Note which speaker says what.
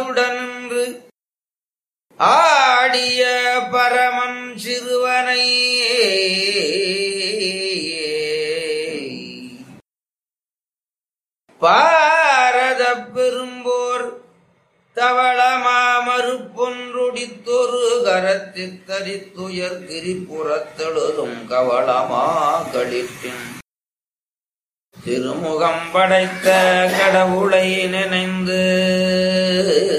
Speaker 1: ஆதுடன்று ஆடிய பரமன் சிறுவனை பாரத பெரும்போர் தவளமாமறுப்பொன்றொடித்தொரு கரத்திற் தரித்துயர் கிரிபுறத்தெழுதும் கவளமா களிப்பின் திருமுகம் படைத்த கடவுளை நினைந்து